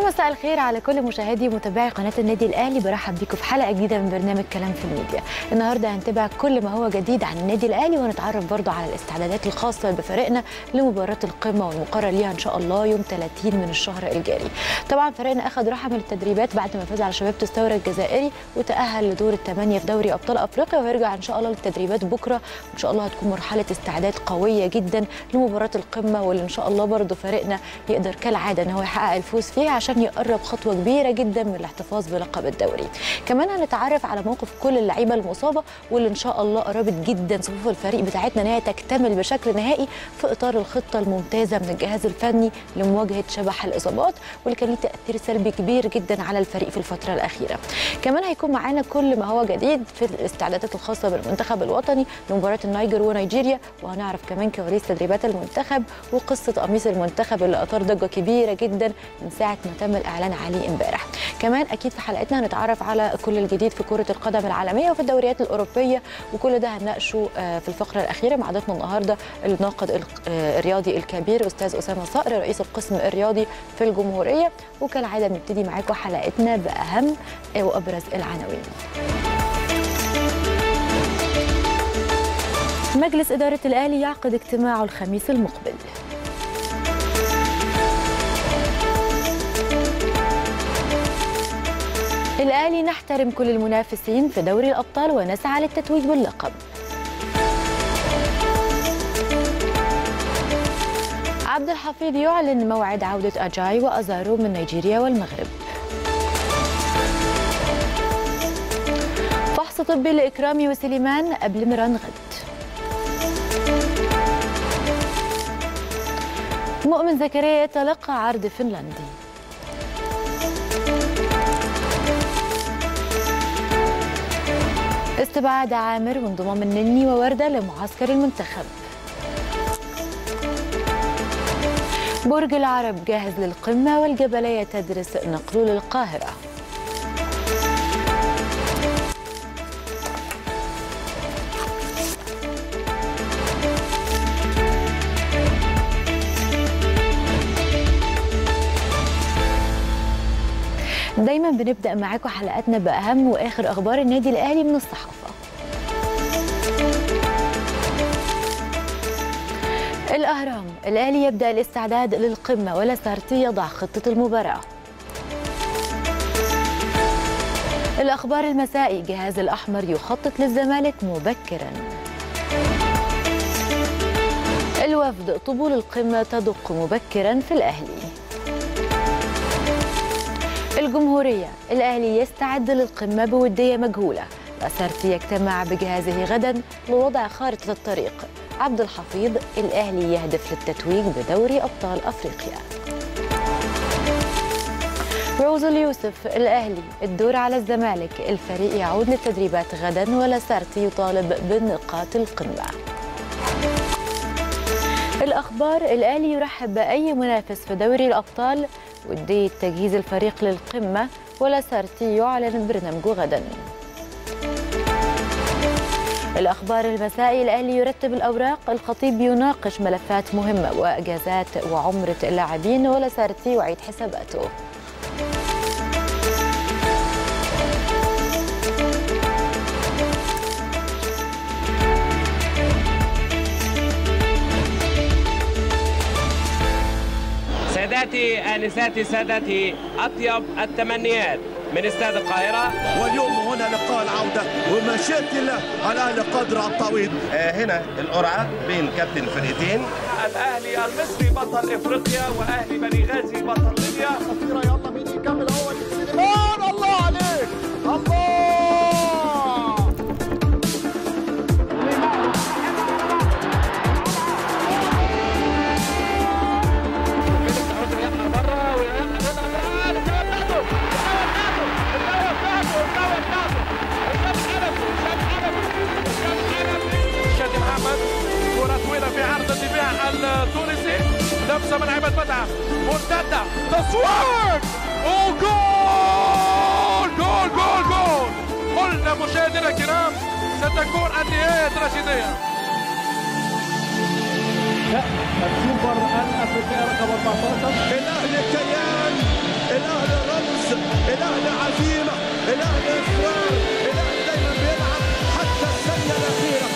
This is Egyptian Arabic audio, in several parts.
مساء الخير على كل مشاهدي ومتابعي قناه النادي الاهلي برحب بيكم في حلقه جديده من برنامج كلام في الميديا النهارده هنتابع كل ما هو جديد عن النادي الاهلي ونتعرف برضه على الاستعدادات الخاصه بفريقنا لمباراه القمه والمقرر ليها ان شاء الله يوم 30 من الشهر الجاري طبعا فريقنا اخذ راحه من التدريبات بعد ما فاز على شباب الثوره الجزائري وتاهل لدور الثمانيه في دوري ابطال افريقيا وهيرجع ان شاء الله للتدريبات بكره وان شاء الله هتكون مرحله استعداد قويه جدا لمباراه القمه واللي ان شاء الله برضه فريقنا يقدر كالعاده ان هو يحقق الفوز فيها عشان يقرب خطوه كبيره جدا من الاحتفاظ بلقب الدوري كمان هنتعرف على موقف كل اللعيبه المصابه واللي ان شاء الله قربت جدا صفوف الفريق بتاعتنا ان هي تكتمل بشكل نهائي في اطار الخطه الممتازه من الجهاز الفني لمواجهه شبح الاصابات واللي كان ليه تاثير سلبي كبير جدا على الفريق في الفتره الاخيره كمان هيكون معانا كل ما هو جديد في الاستعدادات الخاصه بالمنتخب الوطني لمباراه النيجر ونيجيريا وهنعرف كمان كواليس تدريبات المنتخب وقصه قميص المنتخب اللي اثار ضجه كبيره جدا من ساعه ما تم الاعلان عليه امبارح كمان اكيد في حلقتنا هنتعرف على كل الجديد في كره القدم العالميه وفي الدوريات الاوروبيه وكل ده هنناقشه في الفقره الاخيره مع ضيفنا النهارده الناقد الرياضي الكبير استاذ اسامه صقر رئيس القسم الرياضي في الجمهوريه وكالعاده بنبتدي معاكم حلقتنا باهم وابرز العناوين مجلس إدارة الأهلي يعقد اجتماعه الخميس المقبل الأهلي نحترم كل المنافسين في دوري الأبطال ونسعى للتتويج باللقب عبد الحفيظ يعلن موعد عودة أجاي وأزارو من نيجيريا والمغرب فحص طبي لإكرامي وسليمان قبل مران غد مؤمن زكريا يتلقى عرض فنلندي استبعاد عامر وانضمام النني ووردة لمعسكر المنتخب برج العرب جاهز للقمة والجبلية تدرس نقله للقاهرة دايما بنبدا معاكم حلقاتنا باهم واخر اخبار النادي الاهلي من الصحافه الاهرام الاهلي يبدا الاستعداد للقمه ولا سارتي يضع خطه المباراه الاخبار المسائي جهاز الاحمر يخطط للزمالك مبكرا الوفد طبول القمه تدق مبكرا في الاهلي الجمهورية الأهلي يستعد للقمة بودية مجهولة لاسارتي يجتمع بجهازه غدا لوضع خارطة الطريق عبد الحفيظ الأهلي يهدف للتتويج بدوري أبطال أفريقيا روز اليوسف الأهلي الدور على الزمالك الفريق يعود للتدريبات غدا ولاسارتي يطالب بنقاط القمة الأخبار الأهلي يرحب بأي منافس في دوري الأبطال ودية تجهيز الفريق للقمة ولاسارتي يعلن برنامجه غدا الأخبار المسائي الأهلي يرتب الأوراق الخطيب يناقش ملفات مهمة وأجازات وعمرة اللاعبين ولاسارتي يعيد حساباته سادتي آنساتي سادتي أطيب التمنيات من استاد القاهرة واليوم هنا لقاء العودة ومشيئة الله الأهلي قادر على التعويض آه هنا القرعة بين كابتن الفرقتين الأهلي المصري بطل إفريقيا وأهلي بني غازي بطل ليبيا خطيرة يلا مين يكمل أول سليمان الله عليك الله في عرض الدفاع التونسي لمسه من عماد متعب مرتده تصوير وجول جول جول جول قلنا مشاهدينا الكرام ستكون النهايه الرشيديه لا السوبر الافريقيه رقم 14 الأهلي كيان الاهلي رمز الاهلي عزيمه الاهلي اصرار الاهلي دايما بيلعب حتى الثانيه الاخيره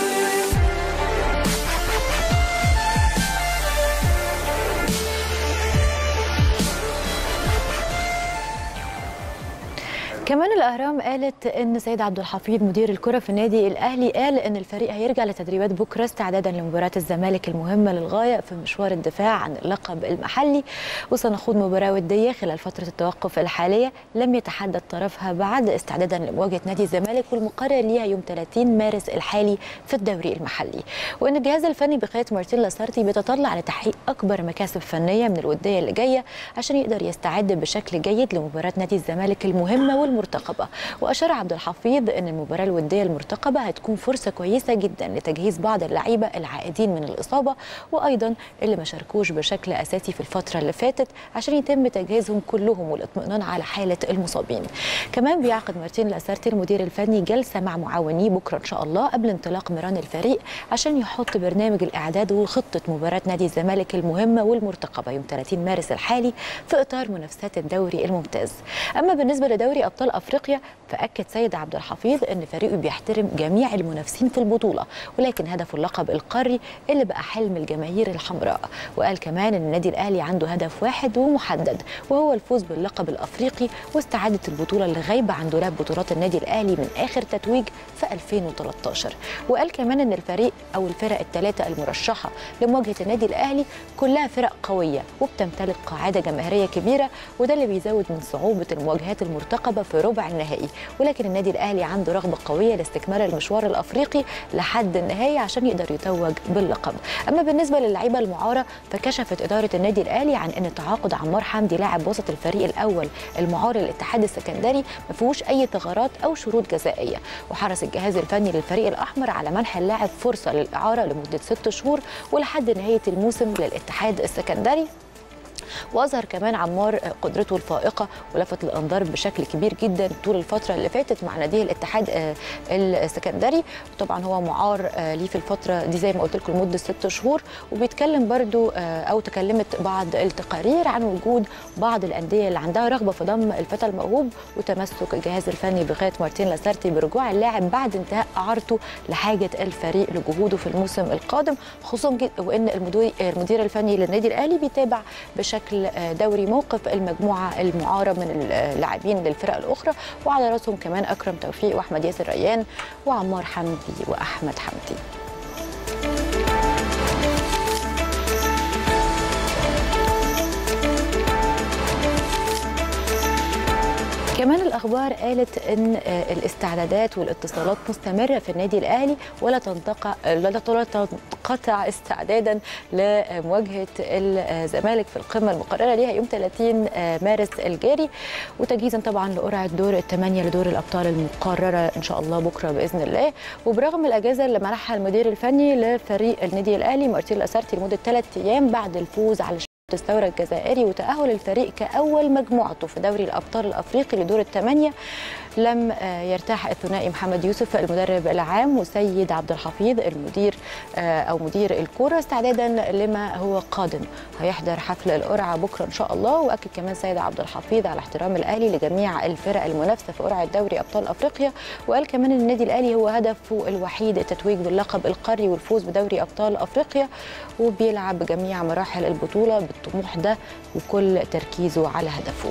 كمان الاهرام قالت ان سيد عبد الحفيظ مدير الكره في النادي الاهلي قال ان الفريق هيرجع لتدريبات بكره استعدادا لمباراه الزمالك المهمه للغايه في مشوار الدفاع عن اللقب المحلي وسنخوض مباراه وديه خلال فتره التوقف الحاليه لم يتحدد طرفها بعد استعدادا لمواجهه نادي الزمالك والمقرر ليها يوم 30 مارس الحالي في الدوري المحلي وان الجهاز الفني بقياده مارتين لاسارتي بيتطلع لتحقيق اكبر مكاسب فنيه من الوديه اللي جايه عشان يقدر يستعد بشكل جيد لمباراه نادي الزمالك المهمه والمرتقبه واشار عبد الحفيظ ان المباراه الوديه المرتقبه هتكون فرصه كويسه جدا لتجهيز بعض اللعيبه العائدين من الاصابه وايضا اللي ما شاركوش بشكل اساسي في الفتره اللي فاتت عشان يتم تجهيزهم كلهم والاطمئنان على حاله المصابين كمان بيعقد مارتين لاسارتي المدير الفني جلسه مع معاونيه بكره ان شاء الله قبل انطلاق ميران الفريق عشان يحط برنامج الاعداد وخطه مباراه نادي الزمالك المهمه والمرتقبه يوم 30 مارس الحالي في اطار منافسات الدوري الممتاز اما بالنسبه لدوري ابطال افريقيا فاكد سيد عبد الحفيظ ان فريقه بيحترم جميع المنافسين في البطوله ولكن هدفه اللقب القاري اللي بقى حلم الجماهير الحمراء وقال كمان ان النادي الاهلي عنده هدف واحد ومحدد وهو الفوز باللقب الافريقي واستعاده البطوله اللي غايبه عن دولاب بطولات النادي الاهلي من اخر تتويج في 2013 وقال كمان ان الفريق او الفرق الثلاثه المرشحه لمواجهه النادي الاهلي كلها فرق قويه وبتمتلك قاعده جماهيريه كبيره وده اللي بيزود من صعوبه المواجهات المرتقبه في ربع النهائي ولكن النادي الاهلي عنده رغبه قويه لاستكمال المشوار الافريقي لحد النهايه عشان يقدر يتوج باللقب اما بالنسبه للعيبه المعاره فكشفت اداره النادي الاهلي عن ان تعاقد عمار حمدي لاعب وسط الفريق الاول المعار للاتحاد السكندري ما فيهوش اي ثغرات او شروط جزائيه وحرص الجهاز الفني للفريق الاحمر على منح اللاعب فرصه للاعاره لمده ست شهور ولحد نهايه الموسم للاتحاد السكندري واظهر كمان عمار قدرته الفائقه ولفت الانظار بشكل كبير جدا طول الفتره اللي فاتت مع ناديه الاتحاد آه، السكندري طبعا هو معار آه، ليه في الفتره دي زي ما قلت لكم لمده ست شهور وبيتكلم برضو آه، او تكلمت بعض التقارير عن وجود بعض الانديه اللي عندها رغبه في ضم الفتى الموهوب وتمسك الجهاز الفني بقياده مارتين لاسارتي برجوع اللاعب بعد انتهاء اعارته لحاجه الفريق لجهوده في الموسم القادم خصوصا جد وان المدير المدير الفني للنادي الاهلي بيتابع بشكل آه، دوري موقف المجموعه المعاره من اللاعبين للفرق الاخرى وعلى راسهم كمان اكرم توفيق واحمد ياسر ريان وعمار حمدي واحمد حمدي كمان الاخبار قالت ان آه، الاستعدادات والاتصالات مستمره في النادي الاهلي ولا تنتقع لا ولا تنقطع استعدادا لمواجهه الزمالك في القمه المقرره ليها يوم 30 آه، مارس الجاري وتجهيزا طبعا لقرعه دور الثمانيه لدور الابطال المقرره ان شاء الله بكره باذن الله وبرغم الاجازه اللي منحها المدير الفني لفريق النادي الاهلي مارتين لاسارتي لمده ثلاث ايام بعد الفوز على الثورة الجزائري وتأهل الفريق كأول مجموعته في دوري الأبطال الأفريقي لدور الثمانية لم آه، يرتاح الثنائي محمد يوسف المدرب العام وسيد عبد الحفيظ المدير آه، أو مدير الكرة استعدادا لما هو قادم هيحضر حفل القرعة بكرة إن شاء الله وأكد كمان سيد عبد الحفيظ على احترام الأهلي لجميع الفرق المنافسة في قرعة دوري أبطال أفريقيا وقال كمان إن النادي الأهلي هو هدفه الوحيد التتويج باللقب القاري والفوز بدوري أبطال أفريقيا وبيلعب جميع مراحل البطولة بالطموح ده وكل تركيزه على هدفه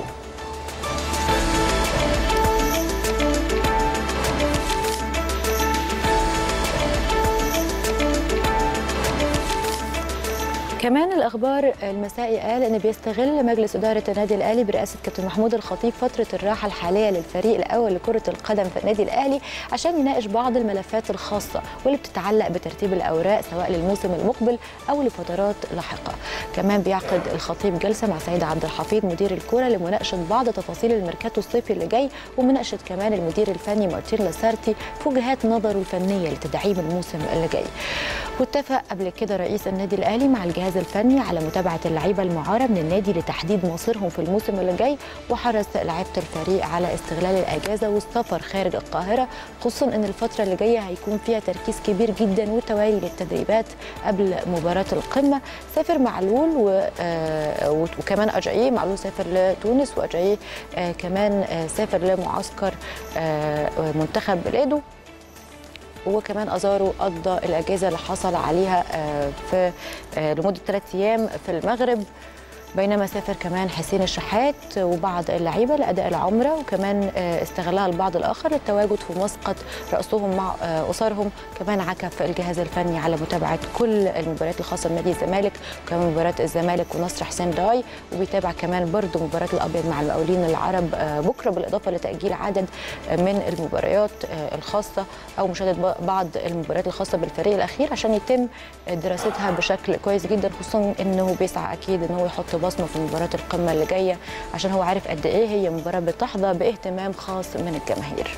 كمان الاخبار المسائي قال ان بيستغل مجلس اداره النادي الاهلي برئاسه كابتن محمود الخطيب فتره الراحه الحاليه للفريق الاول لكره القدم في النادي الاهلي عشان يناقش بعض الملفات الخاصه واللي بتتعلق بترتيب الاوراق سواء للموسم المقبل او لفترات لاحقه كمان بيعقد الخطيب جلسه مع سيد عبد الحفيظ مدير الكره لمناقشه بعض تفاصيل الميركاتو الصيفي اللي جاي ومناقشه كمان المدير الفني مارتين لاسارتي في وجهات نظره الفنيه لتدعيم الموسم اللي جاي واتفق قبل كده رئيس النادي الاهلي مع الجهاز الجهاز الفني على متابعه اللعيبه المعاره من النادي لتحديد مصيرهم في الموسم اللي جاي وحرص لعيبه الفريق على استغلال الاجازه والسفر خارج القاهره خصوصا ان الفتره اللي جايه هيكون فيها تركيز كبير جدا وتوالي للتدريبات قبل مباراه القمه سافر معلول و... آه، وكمان اجاييه معلول سافر لتونس واجاييه آه، كمان آه، سافر لمعسكر آه، منتخب بلاده وكمان ازارو قضى الاجازه اللي حصل عليها آه، في آه، لمده ثلاث ايام في المغرب بينما سافر كمان حسين الشحات وبعض اللعيبه لاداء العمره وكمان آه، استغلها البعض الاخر للتواجد في مسقط راسهم مع آه، اسرهم كمان عكف الجهاز الفني على متابعه كل المباريات الخاصه بنادي الزمالك وكمان مباراه الزمالك ونصر حسين داي وبيتابع كمان برضه مباراه الابيض مع المقاولين العرب آه، بكره بالاضافه لتاجيل عدد آه، من المباريات آه، الخاصه او مشاهده ب- بعض المباريات الخاصه بالفريق الاخير عشان يتم دراستها بشكل كويس جدا خصوصا انه بيسعى اكيد ان هو يحط بصمه في مباراه القمه اللي جايه عشان هو عارف قد ايه هي مباراه بتحظى باهتمام خاص من الجماهير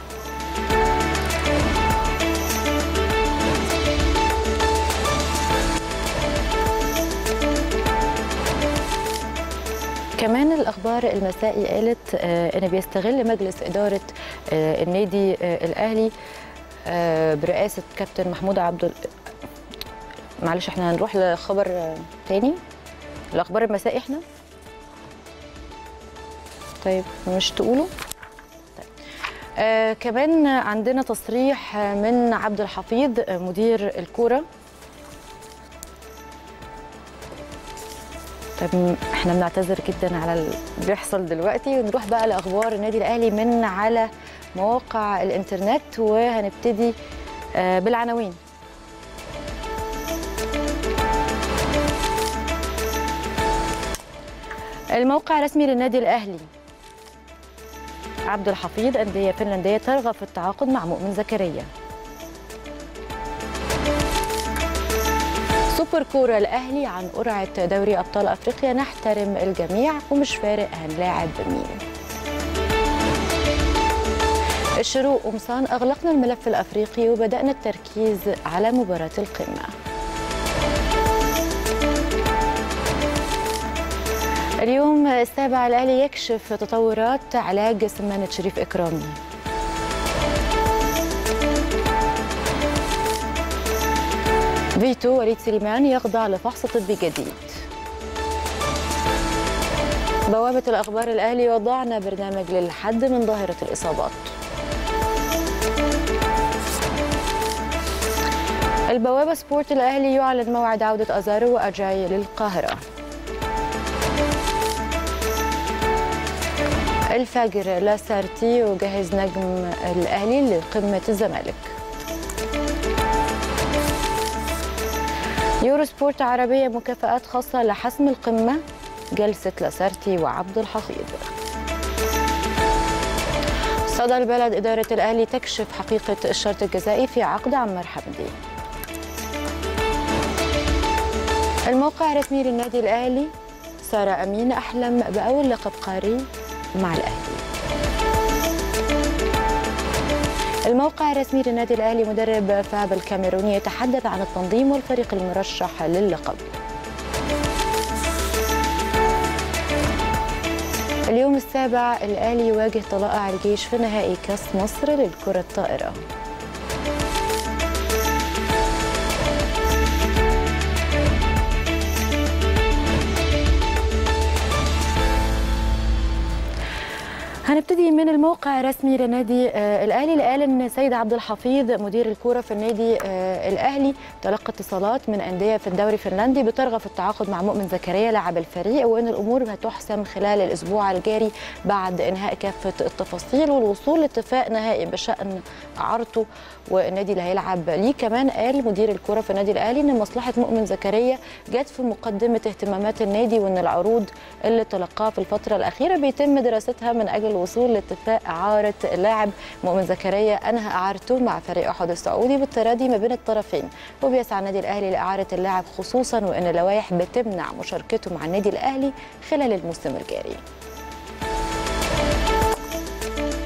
كمان الاخبار المسائي قالت آه، ان بيستغل مجلس اداره آه، النادي آه، الاهلي آه، برئاسه كابتن محمود عبد ال- معلش احنا هنروح لخبر آه، تاني الاخبار المسائي احنا طيب مش تقولوا طيب. آه كمان عندنا تصريح آه، من عبد الحفيظ آه، مدير الكوره طيب احنا بنعتذر جدا على اللي بيحصل دلوقتي ونروح بقى لاخبار النادي الاهلي من على مواقع الانترنت وهنبتدي آه، بالعناوين الموقع الرسمي للنادي الاهلي عبد الحفيظ انديه فنلنديه ترغب في التعاقد مع مؤمن زكريا سوبر كورة الأهلي عن قرعة دوري أبطال أفريقيا نحترم الجميع ومش فارق هنلاعب مين الشروق قمصان أغلقنا الملف الأفريقي وبدأنا التركيز على مباراة القمة اليوم السابع الأهلي يكشف تطورات علاج سمانة شريف إكرامي فيتو وليد سليمان يخضع لفحص طبي جديد بوابة الأخبار الأهلي وضعنا برنامج للحد من ظاهرة الإصابات البوابة سبورت الأهلي يعلن موعد عودة أزارو وأجاي للقاهرة الفجر لاسارتي وجهز نجم الأهلي لقمة الزمالك يورو سبورت عربية مكافآت خاصة لحسم القمة جلسة لاسارتي وعبد الحفيظ صدى البلد إدارة الأهلي تكشف حقيقة الشرط الجزائي في عقد عمار حمدي الموقع الرسمي للنادي الأهلي سارة أمين أحلم بأول لقب قاري مع الأهلي الموقع الرسمي للنادي الأهلي مدرب فاب الكاميروني يتحدث عن التنظيم والفريق المرشح للقب اليوم السابع الأهلي يواجه طلائع الجيش في نهائي كأس مصر للكرة الطائرة هنبتدي من الموقع الرسمي لنادي آه، الاهلي اللي قال ان سيد عبد الحفيظ مدير الكوره في النادي آه، الاهلي تلقى اتصالات من انديه في الدوري الفنلندي بترغب في التعاقد مع مؤمن زكريا لاعب الفريق وان الامور هتحسم خلال الاسبوع الجاري بعد انهاء كافه التفاصيل والوصول لاتفاق نهائي بشان اعارته والنادي اللي هيلعب ليه كمان قال مدير الكوره في النادي الاهلي ان مصلحه مؤمن زكريا جت في مقدمه اهتمامات النادي وان العروض اللي تلقاها في الفتره الاخيره بيتم دراستها من اجل الوصول لاتفاق اعاره اللاعب مؤمن زكريا انهى اعارته مع فريق احد السعودي بالتراضي ما بين الطرفين وبيسعى النادي الاهلي لاعاره اللاعب خصوصا وان اللوائح بتمنع مشاركته مع النادي الاهلي خلال الموسم الجاري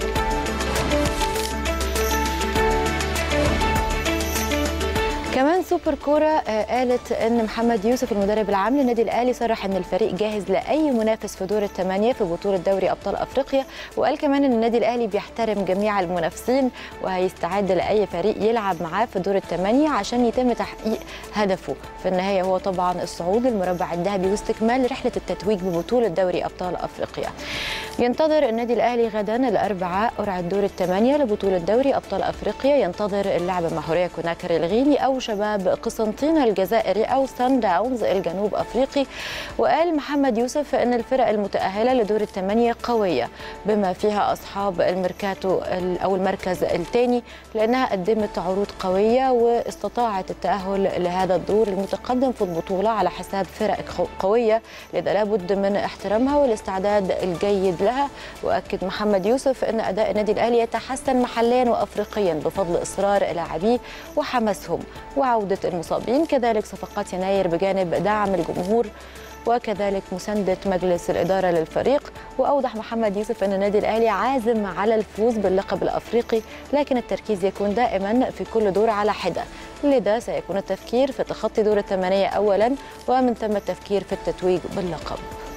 كمان سوبر كوره آه، قالت ان محمد يوسف المدرب العام للنادي الاهلي صرح ان الفريق جاهز لاي منافس في دور الثمانيه في بطوله دوري ابطال افريقيا وقال كمان ان النادي الاهلي بيحترم جميع المنافسين وهيستعد لاي فريق يلعب معاه في دور الثمانيه عشان يتم تحقيق هدفه في النهايه هو طبعا الصعود للمربع الذهبي واستكمال رحله التتويج ببطوله دوري ابطال افريقيا ينتظر النادي الاهلي غدا الاربعاء قرعه دور الثمانيه لبطوله دوري ابطال افريقيا ينتظر اللعب مع هوريا كوناكر الغيني او شباب قسنطينه الجزائري او سان داونز الجنوب افريقي وقال محمد يوسف ان الفرق المتاهله لدور الثمانيه قويه بما فيها اصحاب الميركاتو ال- او المركز الثاني لانها قدمت عروض قويه واستطاعت التاهل لهذا الدور المتقدم في البطوله على حساب فرق خو- قويه لذا لابد من احترامها والاستعداد الجيد لها واكد محمد يوسف ان اداء النادي الاهلي يتحسن محليا وافريقيا بفضل اصرار لاعبيه وحماسهم وعوده المصابين كذلك صفقات يناير بجانب دعم الجمهور وكذلك مساندة مجلس الإدارة للفريق وأوضح محمد يوسف أن النادي الأهلي عازم على الفوز باللقب الأفريقي لكن التركيز يكون دائما في كل دور على حدة لذا سيكون التفكير في تخطي دور الثمانية أولا ومن ثم التفكير في التتويج باللقب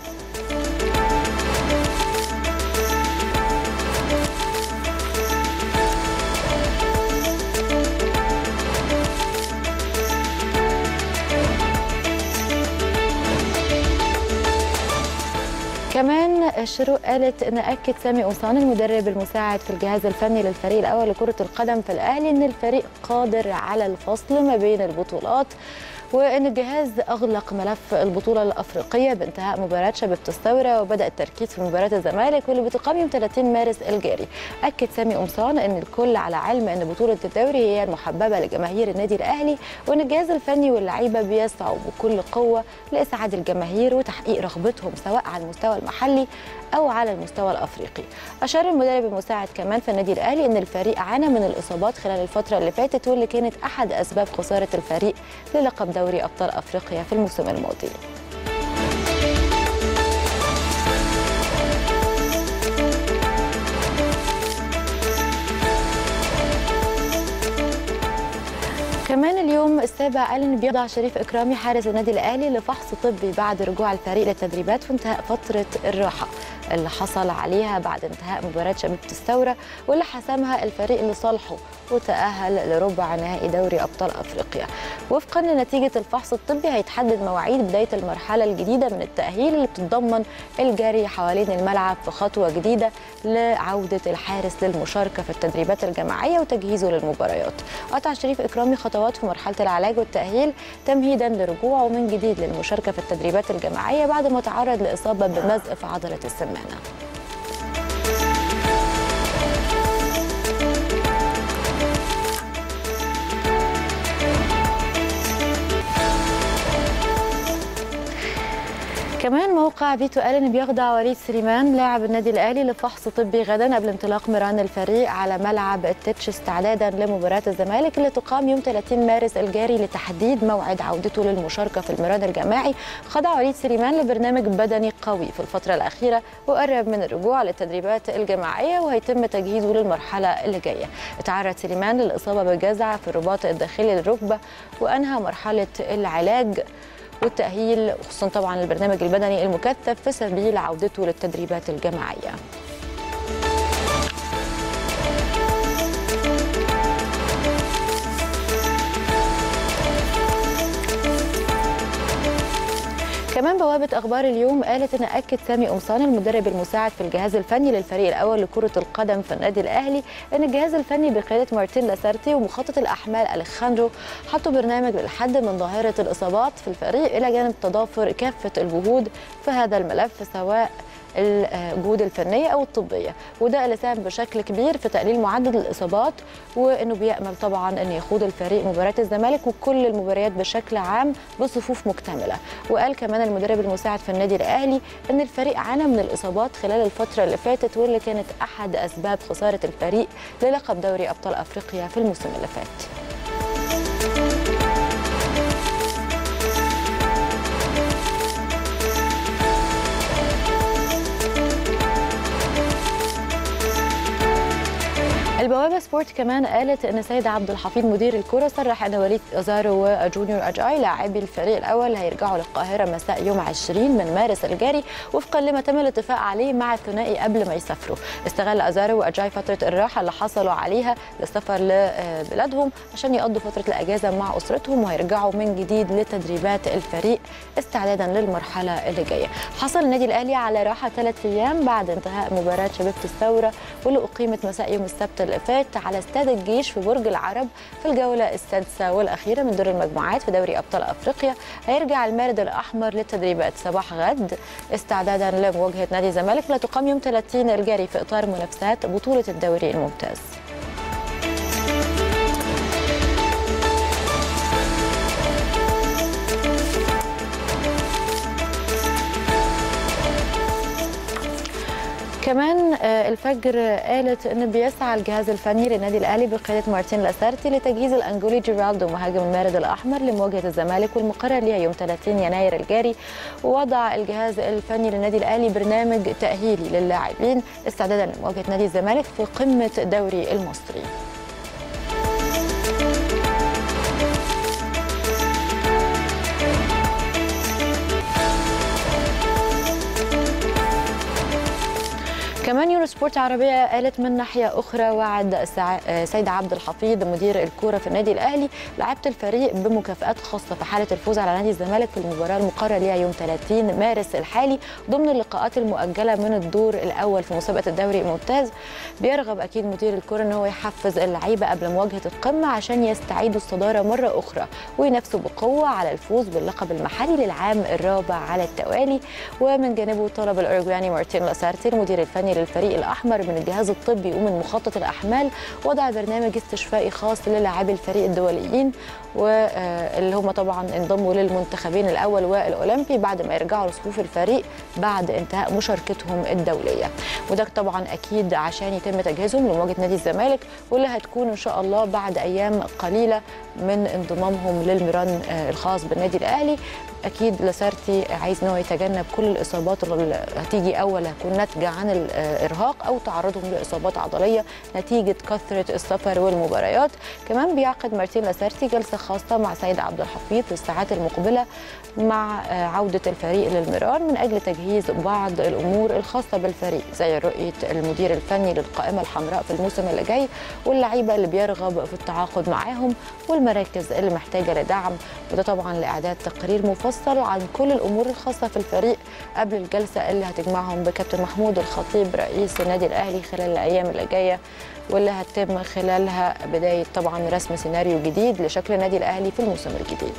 كمان الشروق قالت ان اكد سامي قمصان المدرب المساعد في الجهاز الفني للفريق الاول لكره القدم في الاهلي ان الفريق قادر على الفصل ما بين البطولات وان الجهاز اغلق ملف البطوله الافريقيه بانتهاء مباراه شباب الثوره وبدا التركيز في مباراه الزمالك واللي بتقام يوم 30 مارس الجاري اكد سامي قمصان ان الكل على علم ان بطوله الدوري هي المحببه لجماهير النادي الاهلي وان الجهاز الفني واللعيبه بيسعوا بكل قوه لاسعاد الجماهير وتحقيق رغبتهم سواء على المستوى المحلي او على المستوى الافريقي اشار المدرب المساعد كمان في النادي الاهلي ان الفريق عانى من الاصابات خلال الفتره اللي فاتت واللي كانت احد اسباب خساره الفريق للقب دوري ابطال افريقيا في الموسم الماضي كمان اليوم السابع قال ان بيخضع شريف اكرامي حارس النادي الاهلي لفحص طبي بعد رجوع الفريق للتدريبات في انتهاء فتره الراحه اللي حصل عليها بعد انتهاء مباراه شبيبه الثوره واللي حسمها الفريق لصالحه وتاهل لربع نهائي دوري ابطال افريقيا وفقا لنتيجه الفحص الطبي هيتحدد مواعيد بدايه المرحله الجديده من التاهيل اللي بتتضمن الجري حوالين الملعب في خطوه جديده لعوده الحارس للمشاركه في التدريبات الجماعيه وتجهيزه للمباريات قطع شريف اكرامي خطوات في مرحله العلاج والتاهيل تمهيدا لرجوعه من جديد للمشاركه في التدريبات الجماعيه بعد ما تعرض لاصابه بمزق في عضله السمانه كمان موقع فيتو قال ان بيخضع وليد سليمان لاعب النادي الاهلي لفحص طبي غدا قبل انطلاق مران الفريق على ملعب التتش استعدادا لمباراه الزمالك اللي تقام يوم 30 مارس الجاري لتحديد موعد عودته للمشاركه في المران الجماعي خضع وليد سليمان لبرنامج بدني قوي في الفتره الاخيره وقرب من الرجوع للتدريبات الجماعيه وهيتم تجهيزه للمرحله اللي جايه اتعرض سليمان للاصابه بجزع في الرباط الداخلي للركبه وانهى مرحله العلاج والتأهيل خصوصا طبعا البرنامج البدني المكثف في سبيل عودته للتدريبات الجماعية كمان بوابة أخبار اليوم قالت أن أكد سامي قمصان المدرب المساعد في الجهاز الفني للفريق الأول لكرة القدم في النادي الأهلي أن الجهاز الفني بقيادة مارتين لاسارتي ومخطط الأحمال أليخاندرو حطوا برنامج للحد من ظاهرة الإصابات في الفريق إلى جانب تضافر كافة الجهود في هذا الملف سواء الجهود الفنيه او الطبيه وده اللي ساهم بشكل كبير في تقليل معدل الاصابات وانه بيامل طبعا ان يخوض الفريق مباراه الزمالك وكل المباريات بشكل عام بصفوف مكتمله وقال كمان المدرب المساعد في النادي الاهلي ان الفريق عانى من الاصابات خلال الفتره اللي فاتت واللي كانت احد اسباب خساره الفريق للقب دوري ابطال افريقيا في الموسم اللي فات البوابه سبورت كمان قالت ان سيد عبد الحفيظ مدير الكره صرح ان وليد ازارو وجونيور اجاي لاعبي الفريق الاول هيرجعوا للقاهره مساء يوم 20 من مارس الجاري وفقا لما تم الاتفاق عليه مع الثنائي قبل ما يسافروا استغل ازارو واجاي فتره الراحه اللي حصلوا عليها للسفر لبلادهم عشان يقضوا فتره الاجازه مع اسرتهم وهيرجعوا من جديد لتدريبات الفريق استعدادا للمرحله اللي جايه حصل النادي الاهلي على راحه ثلاث ايام بعد انتهاء مباراه شبيبه الثوره واللي اقيمت مساء يوم السبت اللي فات على استاد الجيش في برج العرب في الجوله السادسه والاخيره من دور المجموعات في دوري ابطال افريقيا هيرجع المارد الاحمر للتدريبات صباح غد استعدادا لمواجهه نادي الزمالك اللي تقام يوم 30 الجاري في اطار منافسات بطوله الدوري الممتاز كمان آه، الفجر قالت ان بيسعى الجهاز الفني للنادي الاهلي بقياده مارتين لاسارتي لتجهيز الانجولي جيرالدو مهاجم المارد الاحمر لمواجهه الزمالك والمقرر ليها يوم 30 يناير الجاري ووضع الجهاز الفني للنادي الاهلي برنامج تاهيلي للاعبين استعدادا لمواجهه نادي الزمالك في قمه الدوري المصري كمان يورو سبورت عربية قالت من ناحية أخرى وعد سع- آه، سيد عبد الحفيظ مدير الكرة في النادي الأهلي لعيبة الفريق بمكافآت خاصة في حالة الفوز على نادي الزمالك في المباراة المقرر ليها يوم 30 مارس الحالي ضمن اللقاءات المؤجلة من الدور الأول في مسابقة الدوري الممتاز بيرغب أكيد مدير الكرة إن هو يحفز اللعيبة قبل مواجهة القمة عشان يستعيدوا الصدارة مرة أخرى وينافسوا بقوة على الفوز باللقب المحلي للعام الرابع على التوالي ومن جانبه طلب الأورجواني مارتين لاسارتي المدير الفني للفريق الأحمر من الجهاز الطبي ومن مخطط الأحمال وضع برنامج استشفائي خاص للاعبي الفريق الدوليين واللي هم طبعا انضموا للمنتخبين الأول والأولمبي بعد ما يرجعوا لصفوف الفريق بعد انتهاء مشاركتهم الدولية وده طبعا أكيد عشان يتم تجهيزهم لمواجهة نادي الزمالك واللي هتكون إن شاء الله بعد أيام قليلة من انضمامهم للميران آه، الخاص بالنادي الأهلي اكيد لاسارتي عايز ان هو يتجنب كل الاصابات اللي هتيجي اول هتكون ناتجه عن الارهاق او تعرضهم لاصابات عضليه نتيجه كثره السفر والمباريات كمان بيعقد مارتين لاسارتي جلسه خاصه مع سيد عبد الحفيظ في الساعات المقبله مع آه، عوده الفريق للميران من اجل تجهيز بعض الامور الخاصه بالفريق زي رؤيه المدير الفني للقائمه الحمراء في الموسم اللي جاي واللعيبه اللي بيرغب في التعاقد معاهم والمراكز اللي محتاجه لدعم وده طبعا لاعداد تقرير مفصل عن كل الامور الخاصه في الفريق قبل الجلسه اللي هتجمعهم بكابتن محمود الخطيب رئيس النادي الاهلي خلال الايام اللي جايه واللي هتتم خلالها بدايه طبعا رسم سيناريو جديد لشكل النادي الاهلي في الموسم الجديد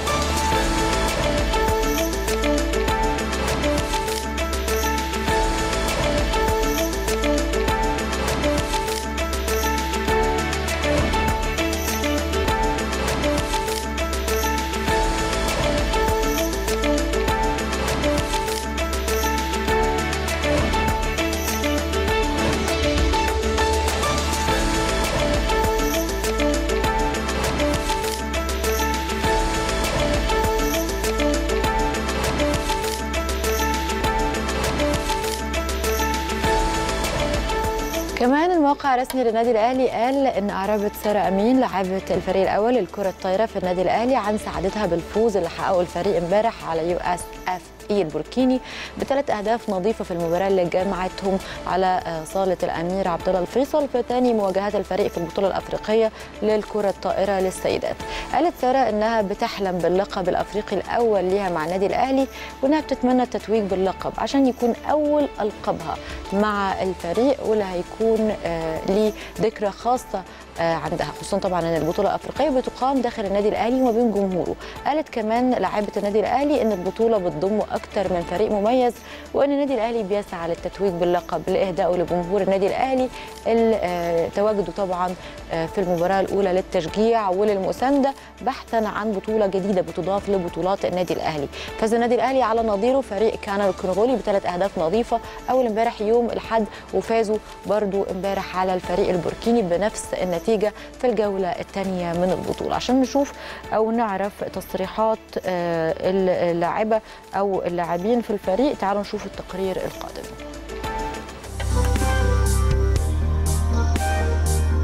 كمان الموقع الرسمي للنادي الاهلي قال ان اعربت ساره امين لاعبه الفريق الاول للكره الطايره في النادي الاهلي عن سعادتها بالفوز اللي حققه الفريق امبارح على يو اس اف اي البوركيني بثلاث اهداف نظيفه في المباراه اللي جمعتهم على آه، صاله الامير عبد الله الفيصل في ثاني مواجهات الفريق في البطوله الافريقيه للكره الطائره للسيدات. قالت ساره انها بتحلم باللقب الافريقي الاول ليها مع النادي الاهلي وانها بتتمنى التتويج باللقب عشان يكون اول القابها مع الفريق واللي هيكون آه، ليه ذكرى خاصه آه، عندها خصوصا طبعا ان البطوله الافريقيه بتقام داخل النادي الاهلي وما بين جمهوره قالت كمان لاعبه النادي الاهلي ان البطوله بتضم اكتر من فريق مميز وان النادي الاهلي بيسعى للتتويج باللقب لاهدائه لجمهور النادي الاهلي اللي آه، تواجدوا طبعا آه، في المباراه الاولى للتشجيع وللمسانده بحثا عن بطوله جديده بتضاف لبطولات النادي الاهلي فاز النادي الاهلي على نظيره فريق كان الكونغولي بثلاث اهداف نظيفه اول امبارح يوم الاحد وفازوا برضو امبارح على الفريق البوركيني بنفس النتيجه في الجوله الثانيه من البطوله عشان نشوف او نعرف تصريحات آه، اللاعبه او اللاعبين في الفريق تعالوا نشوف التقرير القادم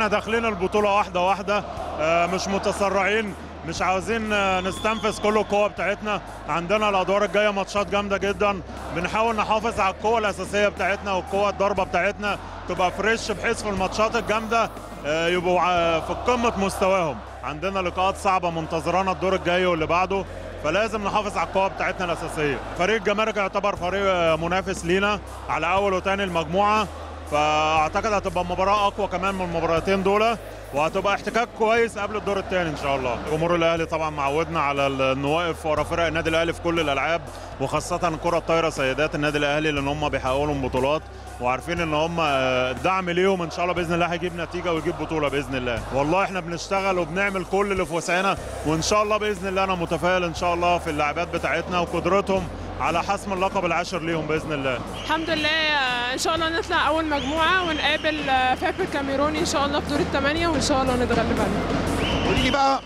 احنا داخلين البطوله واحده واحده آه، مش متسرعين مش عاوزين آه، نستنفذ كل القوه بتاعتنا عندنا الادوار الجايه ماتشات جامده جدا بنحاول نحافظ على القوه الاساسيه بتاعتنا والقوه الضربه بتاعتنا تبقى فريش بحيث في الماتشات الجامده آه، يبقوا ع- في قمه مستواهم عندنا لقاءات صعبه منتظرانا الدور الجاي واللي بعده فلازم نحافظ على القوه بتاعتنا الاساسيه فريق الجمارك يعتبر فريق آه، منافس لينا على اول وثاني المجموعه فاعتقد هتبقى مباراه اقوى كمان من المباراتين دول وهتبقى احتكاك كويس قبل الدور الثاني ان شاء الله جمهور الاهلي طبعا معودنا على ال- انه واقف ورا فرق النادي الاهلي في كل الالعاب وخاصه الكره الطايره سيدات النادي الاهلي لان هم بيحققوا لهم بطولات وعارفين ان هم آه، الدعم ليهم ان شاء الله باذن الله هيجيب نتيجه ويجيب بطوله باذن الله والله احنا بنشتغل وبنعمل كل اللي في وسعنا وان شاء الله باذن الله انا متفائل ان شاء الله في اللاعبات بتاعتنا وقدرتهم على حسم اللقب العاشر ليهم باذن الله الحمد لله آه، ان شاء الله نطلع اول مجموعه ونقابل آه، فاكر كاميروني ان شاء الله في دور الثمانيه وان شاء الله نتغلب عليه قولي لي بقى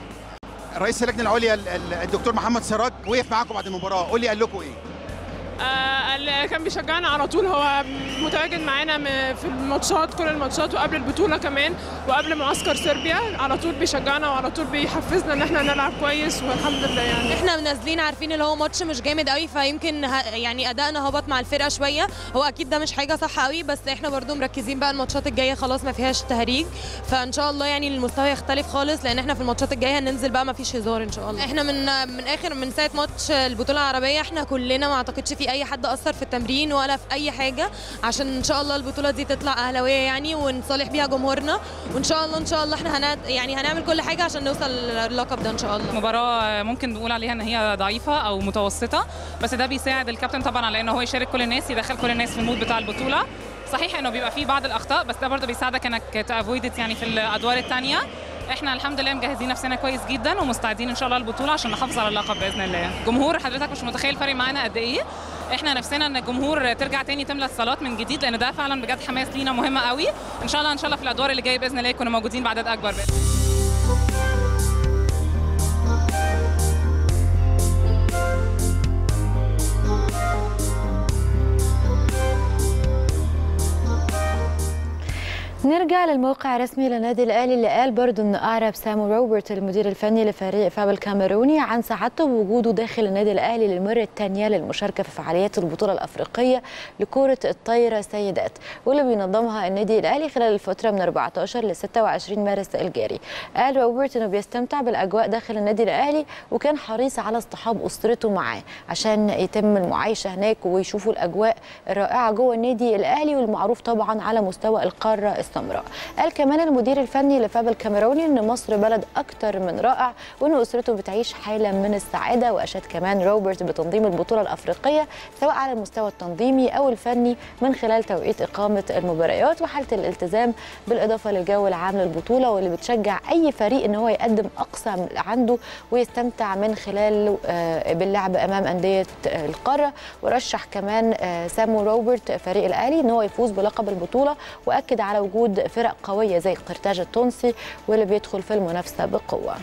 رئيس اللجنه العليا ال- ال- الدكتور محمد سراج وقف معاكم بعد المباراه قول لي قال لكم ايه آه، اللي كان بيشجعنا على طول هو متواجد معانا م- في الماتشات كل الماتشات وقبل البطوله كمان وقبل معسكر صربيا على طول بيشجعنا وعلى طول بيحفزنا ان احنا نلعب كويس والحمد لله يعني احنا نازلين عارفين اللي هو ماتش مش جامد قوي فيمكن ه... يعني ادائنا هبط مع الفرقه شويه هو اكيد ده مش حاجه صح قوي بس احنا برضو مركزين بقى الماتشات الجايه خلاص ما فيهاش تهريج فان شاء الله يعني المستوى يختلف خالص لان احنا في الماتشات الجايه هننزل بقى ما فيش هزار ان شاء الله احنا من من اخر من ساعه ماتش البطوله العربيه احنا كلنا ما اعتقدش في اي حد اثر في التمرين ولا في اي حاجه عشان ان شاء الله البطوله دي تطلع اهلاويه يعني ونصالح بيها جمهورنا وان شاء الله ان شاء الله احنا هنات يعني هنعمل كل حاجه عشان نوصل للقب ده ان شاء الله مباراة ممكن نقول عليها ان هي ضعيفة او متوسطة بس ده بيساعد الكابتن طبعا على انه هو يشارك كل الناس يدخل كل الناس في المود بتاع البطولة صحيح انه بيبقى فيه بعض الاخطاء بس ده برضه بيساعدك انك تافويدت يعني في الادوار الثانية احنا الحمد لله مجهزين نفسنا كويس جدا ومستعدين ان شاء الله البطولة عشان نحافظ على اللقب باذن الله جمهور حضرتك مش متخيل فرق معانا قد ايه احنا نفسنا ان الجمهور ترجع تاني تملى الصالات من جديد لان ده فعلا بجد حماس لينا مهمه قوي ان شاء الله ان شاء الله في الادوار اللي جايه باذن الله يكونوا موجودين بعدد اكبر بإذن نرجع للموقع الرسمي للنادي الاهلي اللي قال برضو ان اعرب سامو روبرت المدير الفني لفريق فاب الكاميروني عن سعادته بوجوده داخل النادي الاهلي للمره الثانيه للمشاركه في فعاليات البطوله الافريقيه لكره الطايره سيدات واللي بينظمها النادي الاهلي خلال الفتره من 14 ل 26 مارس الجاري قال روبرت انه بيستمتع بالاجواء داخل النادي الاهلي وكان حريص على اصطحاب اسرته معاه عشان يتم المعايشه هناك ويشوفوا الاجواء الرائعه جوه النادي الاهلي والمعروف طبعا على مستوى القاره السمراء قال كمان المدير الفني لفاب الكاميروني ان مصر بلد اكتر من رائع وان اسرته بتعيش حاله من السعاده واشاد كمان روبرت بتنظيم البطوله الافريقيه سواء على المستوى التنظيمي او الفني من خلال توقيت اقامه المباريات وحاله الالتزام بالاضافه للجو العام للبطوله واللي بتشجع اي فريق ان هو يقدم اقصى من عنده ويستمتع من خلال آه، باللعب امام انديه آه، القاره ورشح كمان آه، سامو روبرت فريق الاهلي ان هو يفوز بلقب البطوله واكد على وجود فرق قويه زي قرطاج التونسي واللي بيدخل في المنافسه بقوه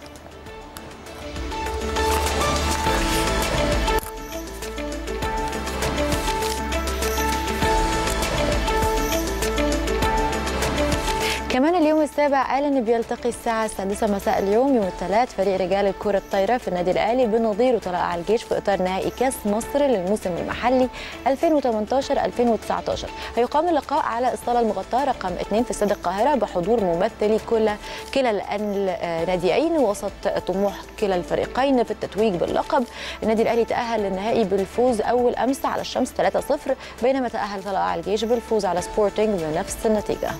كمان اليوم السابع قال ان بيلتقي الساعه السادسه مساء اليوم يوم الثلاث فريق رجال الكره الطايره في النادي الاهلي بنظير طلائع الجيش في اطار نهائي كاس مصر للموسم المحلي 2018 2019 هيقام اللقاء على الصاله المغطاه رقم 2 في استاد القاهره بحضور ممثلي كل كلا الناديين وسط طموح كلا الفريقين في التتويج باللقب النادي الاهلي تاهل للنهائي بالفوز اول امس على الشمس 3-0 بينما تاهل طلائع الجيش بالفوز على سبورتنج بنفس النتيجه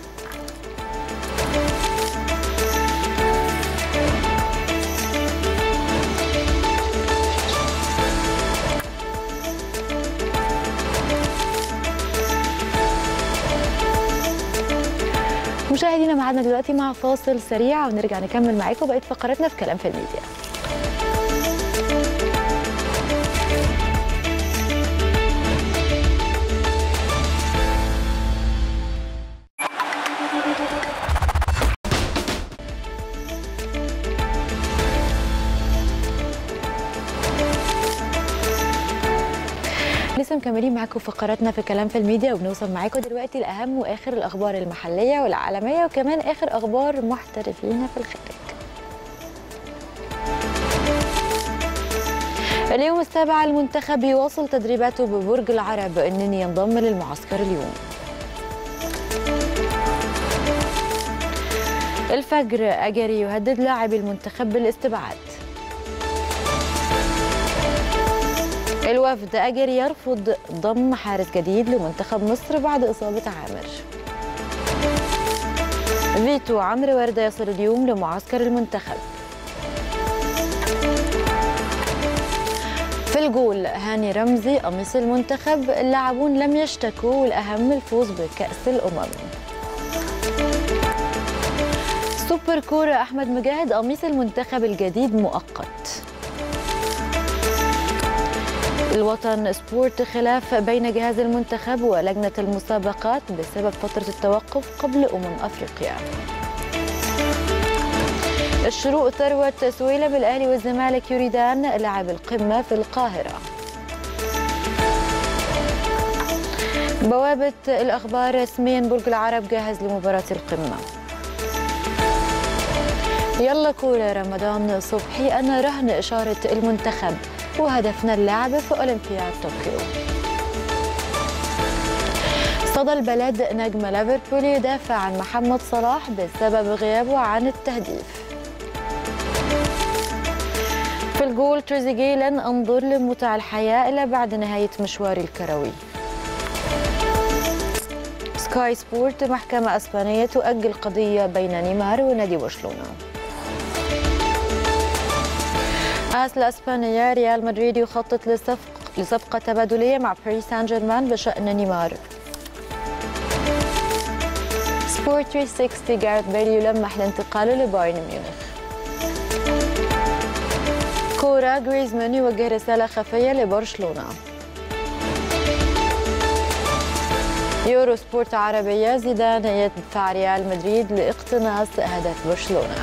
مشاهدينا معادنا دلوقتي مع فاصل سريع ونرجع نكمل معاكم بقيه فقراتنا في كلام في الميديا لسه مكملين معاكم فقراتنا في كلام في الميديا وبنوصل معاكم دلوقتي لاهم واخر الاخبار المحليه والعالميه وكمان اخر اخبار محترفين في الخارج اليوم السابع المنتخب يواصل تدريباته ببرج العرب انني ينضم للمعسكر اليوم الفجر اجري يهدد لاعبي المنتخب بالاستبعاد الوفد أجري يرفض ضم حارس جديد لمنتخب مصر بعد إصابة عامر فيتو عمرو وردة يصل اليوم لمعسكر المنتخب في الجول هاني رمزي قميص المنتخب اللاعبون لم يشتكوا والأهم الفوز بكأس الأمم سوبر كورة أحمد مجاهد قميص المنتخب الجديد مؤقت الوطن سبورت خلاف بين جهاز المنتخب ولجنة المسابقات بسبب فترة التوقف قبل أمم أفريقيا الشروق ثروة سويلم الأهلي والزمالك يريدان لعب القمة في القاهرة بوابة الأخبار رسميا برج العرب جاهز لمباراة القمة يلا كورة رمضان صبحي أنا رهن إشارة المنتخب وهدفنا اللعب في أولمبياد طوكيو صدى البلد نجم ليفربول يدافع عن محمد صلاح بسبب غيابه عن التهديف في الجول تريزيجيه لن أنظر لمتع الحياة إلا بعد نهاية مشواري الكروي سكاي سبورت محكمة أسبانية تؤجل قضية بين نيمار ونادي برشلونة أس الأسبانية ريال مدريد يخطط لصفق لصفقة تبادلية مع باريس سان جيرمان بشأن نيمار سبورت 360 جاريث بيل يلمح لانتقاله لبايرن ميونخ كورة جريزمان يوجه رسالة خفية لبرشلونة يورو سبورت عربية زيدان يدفع ريال مدريد لاقتناص هدف برشلونه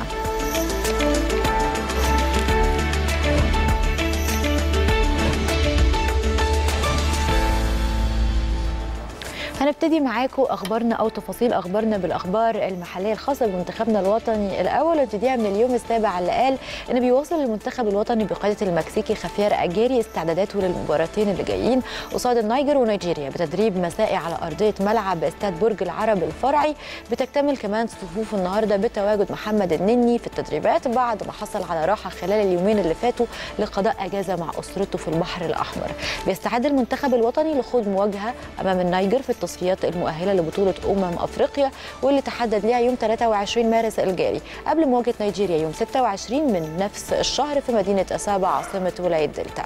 هنبتدي معاكم اخبارنا او تفاصيل اخبارنا بالاخبار المحليه الخاصه بمنتخبنا الوطني الاول وابتديها من اليوم السابع اللي قال ان بيواصل المنتخب الوطني بقياده المكسيكي خافير اجيري استعداداته للمباراتين اللي جايين قصاد النيجر ونيجيريا بتدريب مسائي على ارضيه ملعب استاد برج العرب الفرعي بتكتمل كمان صفوف النهارده بتواجد محمد النني في التدريبات بعد ما حصل على راحه خلال اليومين اللي فاتوا لقضاء اجازه مع اسرته في البحر الاحمر بيستعد المنتخب الوطني لخوض مواجهه امام النيجر في التصفيات المؤهله لبطوله امم افريقيا واللي تحدد ليها يوم 23 مارس الجاري قبل مواجهه نيجيريا يوم 26 من نفس الشهر في مدينه اسابا عاصمه ولايه دلتا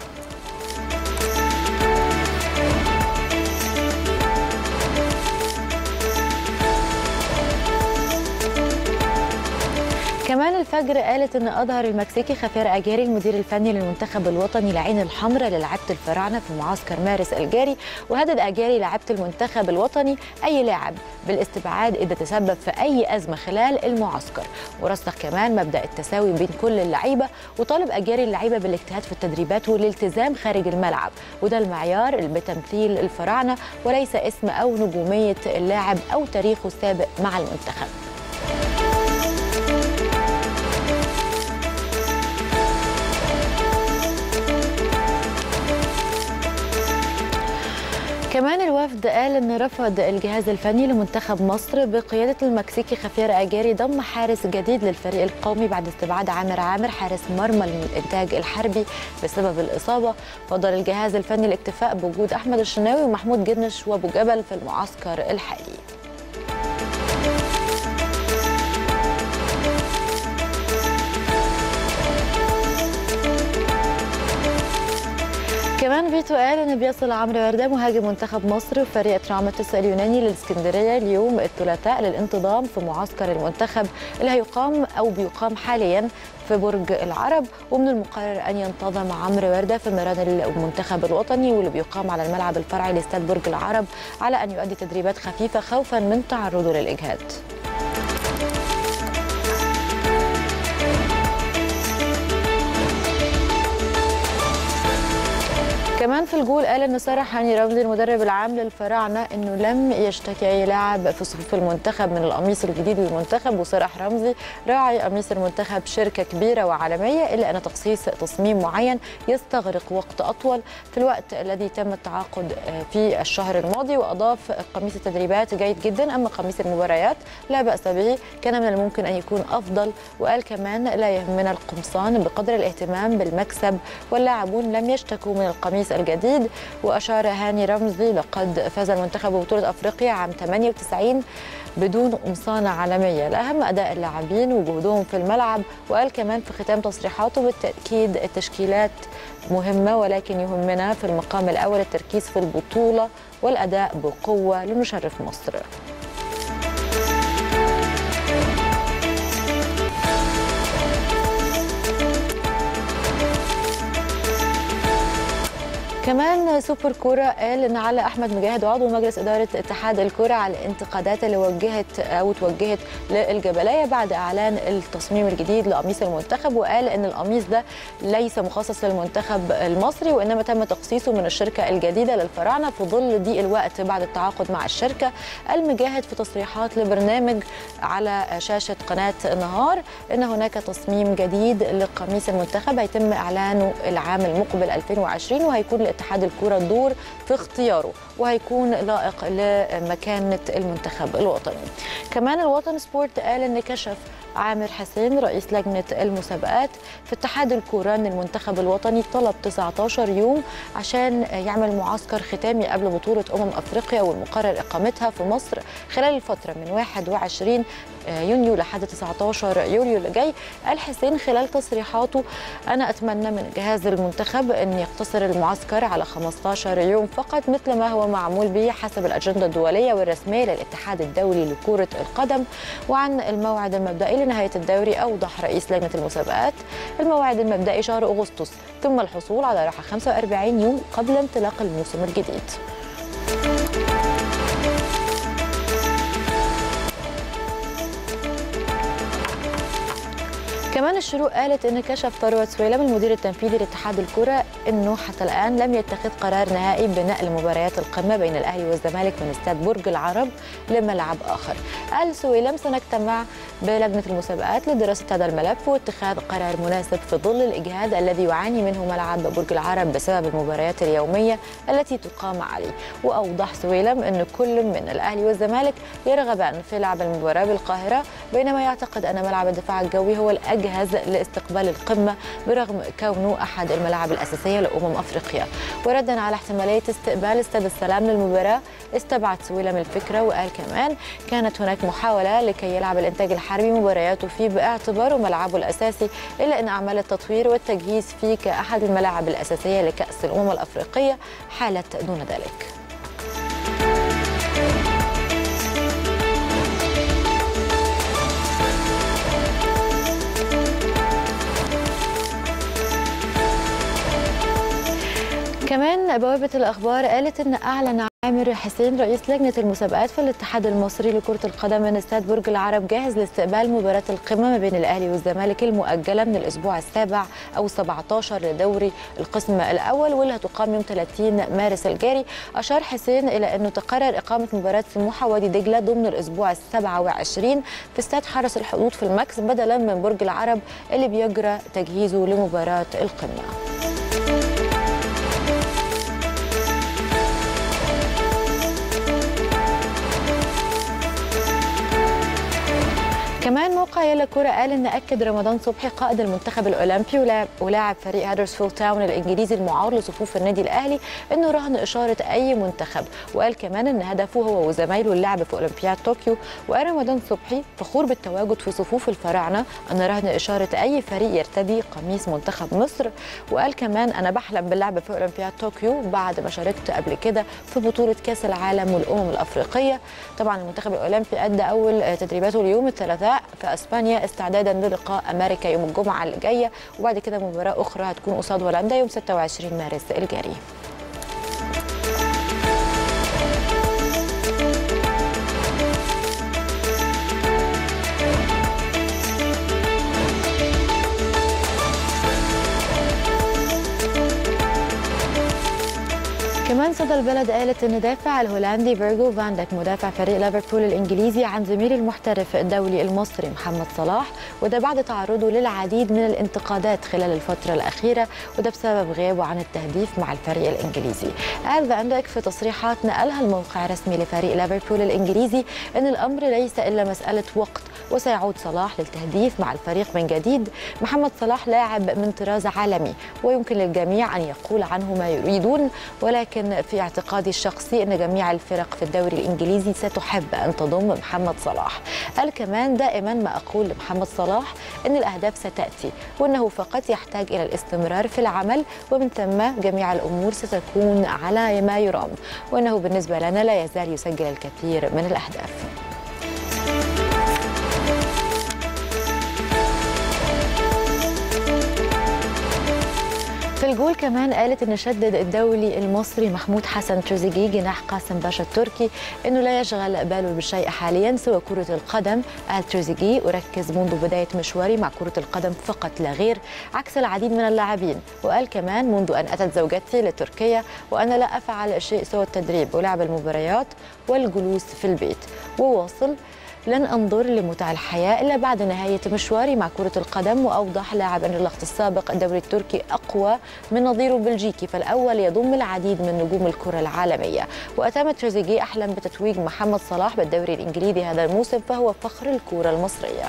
كمان الفجر قالت ان اظهر المكسيكي خافير اجاري المدير الفني للمنتخب الوطني العين الحمراء للعبه الفراعنه في معسكر مارس الجاري وهدد اجاري لعبه المنتخب الوطني اي لاعب بالاستبعاد اذا تسبب في اي ازمه خلال المعسكر ورسخ كمان مبدا التساوي بين كل اللعيبه وطالب اجاري اللعيبه بالاجتهاد في التدريبات والالتزام خارج الملعب وده المعيار بتمثيل الفراعنه وليس اسم او نجوميه اللاعب او تاريخه السابق مع المنتخب كمان الوفد قال ان رفض الجهاز الفني لمنتخب مصر بقياده المكسيكي خفير اجاري ضم حارس جديد للفريق القومي بعد استبعاد عامر عامر حارس مرمى الانتاج الحربي بسبب الاصابه فضل الجهاز الفني الاكتفاء بوجود احمد الشناوي ومحمود جنش وابو جبل في المعسكر الحالي كمان فيتو قال ان بيصل عمرو ورده مهاجم منتخب مصر وفريق تراماتيس اليوناني للاسكندريه اليوم الثلاثاء للانتظام في معسكر المنتخب اللي هيقام او بيقام حاليا في برج العرب ومن المقرر ان ينتظم عمرو ورده في ميران المنتخب الوطني واللي بيقام على الملعب الفرعي لاستاد برج العرب على ان يؤدي تدريبات خفيفه خوفا من تعرضه للاجهاد. كمان في الجول قال ان صرح هاني رمزي المدرب العام للفراعنه انه لم يشتكي اي لاعب في صفوف المنتخب من القميص الجديد للمنتخب وصرح رمزي راعي قميص المنتخب شركه كبيره وعالميه الا ان تخصيص تصميم معين يستغرق وقت اطول في الوقت الذي تم التعاقد في الشهر الماضي واضاف قميص التدريبات جيد جدا اما قميص المباريات لا باس به كان من الممكن ان يكون افضل وقال كمان لا يهمنا القمصان بقدر الاهتمام بالمكسب واللاعبون لم يشتكوا من القميص الجديد واشار هاني رمزي لقد فاز المنتخب ببطوله افريقيا عام 98 بدون قمصان عالميه لاهم اداء اللاعبين وجهودهم في الملعب وقال كمان في ختام تصريحاته بالتاكيد التشكيلات مهمه ولكن يهمنا في المقام الاول التركيز في البطوله والاداء بقوه لنشرف مصر كمان سوبر كوره قال ان على احمد مجاهد عضو مجلس اداره اتحاد الكره على الانتقادات اللي وجهت او توجهت للجبليه بعد اعلان التصميم الجديد لقميص المنتخب وقال ان القميص ده ليس مخصص للمنتخب المصري وانما تم تخصيصه من الشركه الجديده للفراعنه في ظل ضيق الوقت بعد التعاقد مع الشركه المجاهد في تصريحات لبرنامج على شاشه قناه نهار ان هناك تصميم جديد لقميص المنتخب هيتم اعلانه العام المقبل 2020 وهيكون لاتحاد الكره دور في اختياره وهيكون لائق لمكانه المنتخب الوطني. كمان الوطن سبورت قال ان كشف عامر حسين رئيس لجنه المسابقات في اتحاد الكوره ان المنتخب الوطني طلب 19 يوم عشان يعمل معسكر ختامي قبل بطوله امم افريقيا والمقرر اقامتها في مصر خلال الفتره من 21 يونيو لحد 19 يوليو اللي جاي قال حسين خلال تصريحاته انا اتمنى من جهاز المنتخب ان يقتصر المعسكر على 15 يوم فقط مثل ما هو معمول به حسب الاجنده الدوليه والرسميه للاتحاد الدولي لكره القدم وعن الموعد المبدئي لنهايه الدوري اوضح رئيس لجنه المسابقات الموعد المبدئي شهر اغسطس ثم الحصول على راحه 45 يوم قبل انطلاق الموسم الجديد كمان الشروق قالت ان كشف ثروت سويلم المدير التنفيذي لاتحاد الكره انه حتى الان لم يتخذ قرار نهائي بنقل مباريات القمه بين الاهلي والزمالك من استاد برج العرب لملعب اخر. قال سويلم سنجتمع بلجنه المسابقات لدراسه هذا الملف واتخاذ قرار مناسب في ظل الاجهاد الذي يعاني منه ملعب برج العرب بسبب المباريات اليوميه التي تقام عليه. واوضح سويلم ان كل من الاهلي والزمالك يرغبان في لعب المباراه بالقاهره بينما يعتقد ان ملعب الدفاع الجوي هو الأجهز جاهز لاستقبال القمة برغم كونه أحد الملاعب الأساسية لأمم أفريقيا وردا على احتمالية استقبال استاد السلام للمباراة استبعد سويلم الفكرة وقال كمان كانت هناك محاولة لكي يلعب الإنتاج الحربي مبارياته فيه باعتباره ملعبه الأساسي إلا أن أعمال التطوير والتجهيز فيه كأحد الملاعب الأساسية لكأس الأمم الأفريقية حالت دون ذلك كمان بوابة الأخبار قالت أن أعلن عامر حسين رئيس لجنة المسابقات في الاتحاد المصري لكرة القدم أن استاد برج العرب جاهز لاستقبال مباراة القمة ما بين الأهلي والزمالك المؤجلة من الأسبوع السابع أو 17 لدوري القسم الأول واللي هتقام يوم 30 مارس الجاري أشار حسين إلى أنه تقرر إقامة مباراة سموحة وادي دجلة ضمن الأسبوع ال 27 في استاد حرس الحدود في الماكس بدلا من برج العرب اللي بيجرى تجهيزه لمباراة القمة. كمان موقع يلا كورة قال ان اكد رمضان صبحي قائد المنتخب الاولمبي ولاعب, ولاعب فريق هادرسفيلد تاون الانجليزي المعار لصفوف النادي الاهلي انه رهن اشاره اي منتخب وقال كمان ان هدفه هو وزمايله اللعب في اولمبياد طوكيو وقال رمضان صبحي فخور بالتواجد في صفوف الفراعنه ان رهن اشاره اي فريق يرتدي قميص منتخب مصر وقال كمان انا بحلم باللعب في اولمبياد طوكيو بعد ما شاركت قبل كده في بطوله كاس العالم والامم الافريقيه طبعا المنتخب الاولمبي ادى اول تدريباته اليوم الثلاثاء في اسبانيا استعدادا للقاء امريكا يوم الجمعه اللي جايه وبعد كده مباراه اخرى هتكون قصاد هولندا يوم 26 مارس الجاري كمان صدى البلد قالت ان دافع الهولندي فيرجو فاندك مدافع فريق ليفربول الانجليزي عن زميله المحترف الدولي المصري محمد صلاح وده بعد تعرضه للعديد من الانتقادات خلال الفتره الاخيره وده بسبب غيابه عن التهديف مع الفريق الانجليزي. قال فاندك في تصريحات نقلها الموقع الرسمي لفريق ليفربول الانجليزي ان الامر ليس الا مساله وقت وسيعود صلاح للتهديف مع الفريق من جديد. محمد صلاح لاعب من طراز عالمي ويمكن للجميع ان يقول عنه ما يريدون ولكن في اعتقادي الشخصي ان جميع الفرق في الدوري الانجليزي ستحب ان تضم محمد صلاح. قال كمان دائما ما اقول لمحمد صلاح ان الاهداف ستاتي وانه فقط يحتاج الى الاستمرار في العمل ومن ثم جميع الامور ستكون على ما يرام وانه بالنسبه لنا لا يزال يسجل الكثير من الاهداف. في الجول كمان قالت ان شدد الدولي المصري محمود حسن تريزيجيه جناح قاسم باشا التركي انه لا يشغل باله بشيء حاليا سوى كره القدم قال تريزيجيه اركز منذ بدايه مشواري مع كره القدم فقط لا غير عكس العديد من اللاعبين وقال كمان منذ ان اتت زوجتي لتركيا وانا لا افعل شيء سوى التدريب ولعب المباريات والجلوس في البيت وواصل لن انظر لمتع الحياه الا بعد نهايه مشواري مع كره القدم واوضح لاعب ان اللغط السابق الدوري التركي اقوى من نظيره البلجيكي فالاول يضم العديد من نجوم الكره العالميه واتم تريزيجيه احلم بتتويج محمد صلاح بالدوري الانجليزي هذا الموسم فهو فخر الكره المصريه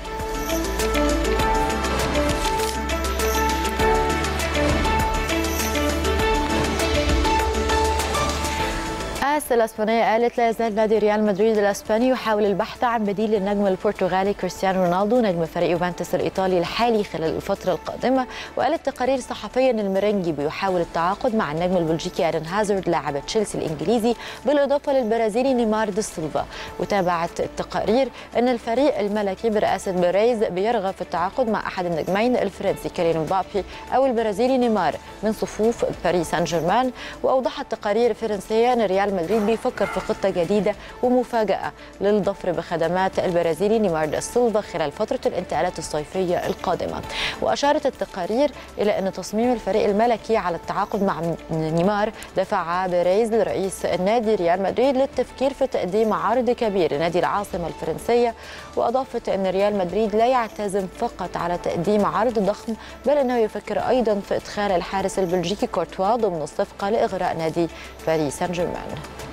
الناس الاسبانيه قالت لا يزال نادي ريال مدريد الاسباني يحاول البحث عن بديل للنجم البرتغالي كريستيانو رونالدو نجم فريق يوفنتوس الايطالي الحالي خلال الفتره القادمه وقالت تقارير صحفيه ان الميرينجي بيحاول التعاقد مع النجم البلجيكي ايدن هازارد لاعب تشيلسي الانجليزي بالاضافه للبرازيلي نيمار دي سيلفا وتابعت التقارير ان الفريق الملكي برئاسه بيريز بيرغب في التعاقد مع احد النجمين الفرنسي كيليان مبابي او البرازيلي نيمار من صفوف باريس سان جيرمان واوضحت تقارير فرنسيه ان ريال مدريد بيفكر في خطه جديده ومفاجاه للظفر بخدمات البرازيلي نيمار دا سيلفا خلال فتره الانتقالات الصيفيه القادمه واشارت التقارير الى ان تصميم الفريق الملكي على التعاقد مع نيمار دفع بيريز لرئيس النادي ريال مدريد للتفكير في تقديم عرض كبير لنادي العاصمه الفرنسيه واضافت ان ريال مدريد لا يعتزم فقط على تقديم عرض ضخم بل انه يفكر ايضا في ادخال الحارس البلجيكي كورتوا ضمن الصفقه لاغراء نادي باريس سان جيرمان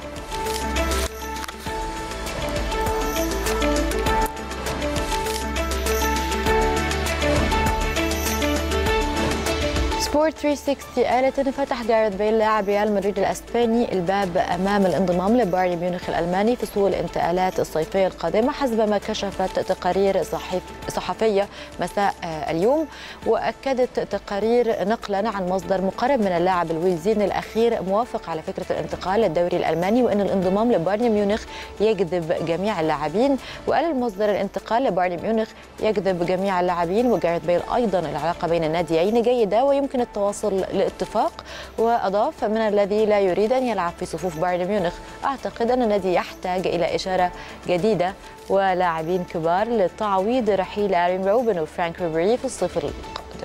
سبورت 360 قالت ان فتح جاريث بيل لاعب ريال مدريد الاسباني الباب امام الانضمام لبايرن ميونخ الالماني في سوق الانتقالات الصيفيه القادمه حسب ما كشفت تقارير صحيف صحفيه مساء اليوم واكدت تقارير نقلا عن مصدر مقرب من اللاعب الويلزين الاخير موافق على فكره الانتقال للدوري الالماني وان الانضمام لبايرن ميونخ يجذب جميع اللاعبين وقال المصدر الانتقال لبايرن ميونخ يجذب جميع اللاعبين وجاريث بيل ايضا العلاقه بين الناديين جيده ويمكن التواصل لاتفاق واضاف من الذي لا يريد ان يلعب في صفوف بايرن ميونخ اعتقد ان النادي يحتاج الى اشاره جديده ولاعبين كبار لتعويض رحيل ارين روبن وفرانك ريبيري في الصيف القادم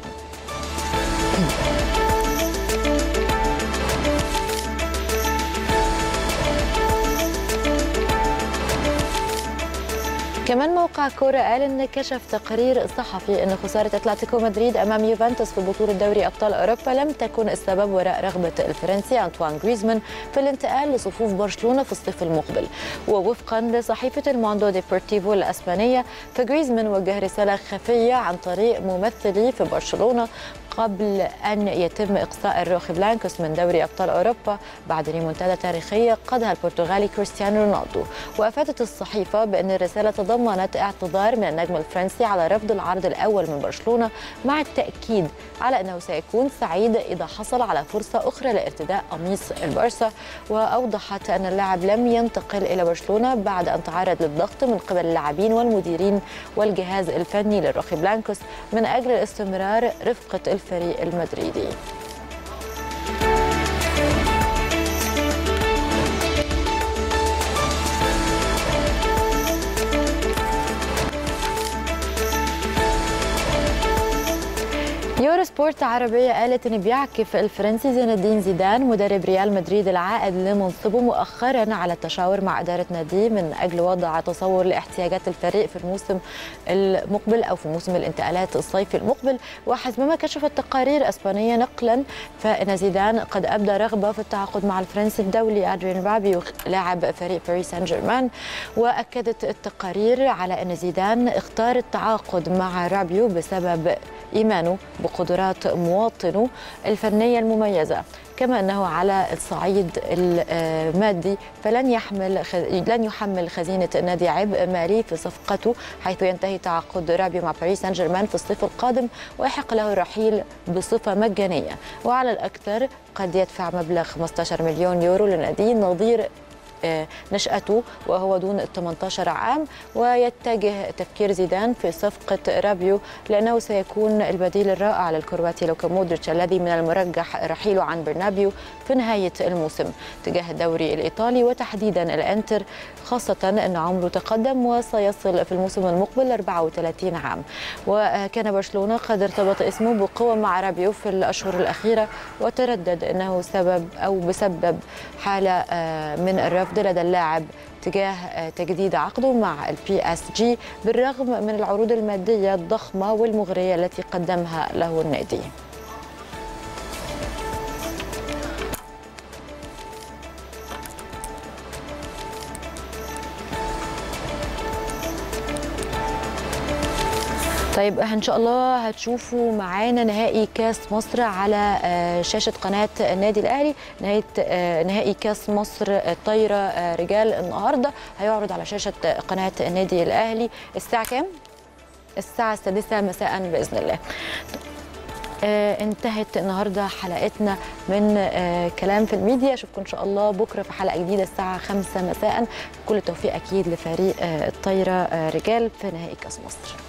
كمان موقع كورة قال ان كشف تقرير صحفي ان خساره اتلتيكو مدريد امام يوفنتوس في بطوله دوري ابطال اوروبا لم تكن السبب وراء رغبه الفرنسي انطوان جريزمان في الانتقال لصفوف برشلونه في الصيف المقبل ووفقا لصحيفه الموندو ديبورتيفو الاسبانيه فجريزمان وجه رساله خفيه عن طريق ممثلي في برشلونه قبل أن يتم إقصاء الروخي بلانكوس من دوري أبطال أوروبا بعد ريمونتادا تاريخية قادها البرتغالي كريستيانو رونالدو وأفادت الصحيفة بأن الرسالة تضمنت اعتذار من النجم الفرنسي على رفض العرض الأول من برشلونة مع التأكيد على أنه سيكون سعيد إذا حصل على فرصة أخرى لارتداء قميص البارسا وأوضحت أن اللاعب لم ينتقل إلى برشلونة بعد أن تعرض للضغط من قبل اللاعبين والمديرين والجهاز الفني للروخي بلانكوس من أجل الاستمرار رفقة الفريق المدريدي يورو سبورت عربية قالت إن بيعكف الفرنسي زين الدين زيدان مدرب ريال مدريد العائد لمنصبه مؤخرا على التشاور مع إدارة ناديه من أجل وضع تصور لاحتياجات الفريق في الموسم المقبل أو في موسم الانتقالات الصيفي المقبل وحسب ما كشفت تقارير أسبانية نقلا فإن زيدان قد أبدى رغبة في التعاقد مع الفرنسي الدولي أدريان رابيو لاعب فريق باريس سان جيرمان وأكدت التقارير على أن زيدان اختار التعاقد مع رابيو بسبب إيمانه بقدرات مواطنه الفنية المميزة كما أنه على الصعيد المادي فلن يحمل خ... لن يحمل خزينة النادي عبء مالي في صفقته حيث ينتهي تعاقد رابيو مع باريس سان جيرمان في الصيف القادم ويحق له الرحيل بصفة مجانية وعلى الأكثر قد يدفع مبلغ 15 مليون يورو لناديه نظير نشأته وهو دون 18 عام ويتجه تفكير زيدان في صفقة رابيو لأنه سيكون البديل الرائع للكرواتي لوكا مودريتش الذي من المرجح رحيله عن برنابيو في نهاية الموسم تجاه الدوري الإيطالي وتحديدا الأنتر خاصة أن عمره تقدم وسيصل في الموسم المقبل 34 عام وكان برشلونة قد ارتبط اسمه بقوة مع رابيو في الأشهر الأخيرة وتردد أنه سبب أو بسبب حالة من الرفض الرفض لدى اللاعب تجاه تجديد عقده مع البي اس جي بالرغم من العروض الماديه الضخمه والمغريه التي قدمها له النادي. طيب ان شاء الله هتشوفوا معانا نهائي كاس مصر على شاشه قناه النادي الاهلي نهايه نهائي كاس مصر الطايره رجال النهارده هيعرض على شاشه قناه النادي الاهلي الساعه كام الساعه السادسه مساء باذن الله آه انتهت النهارده حلقتنا من آه كلام في الميديا اشوفكم ان شاء الله بكره في حلقه جديده الساعه 5 مساء كل التوفيق اكيد لفريق آه الطايره رجال في نهائي كاس مصر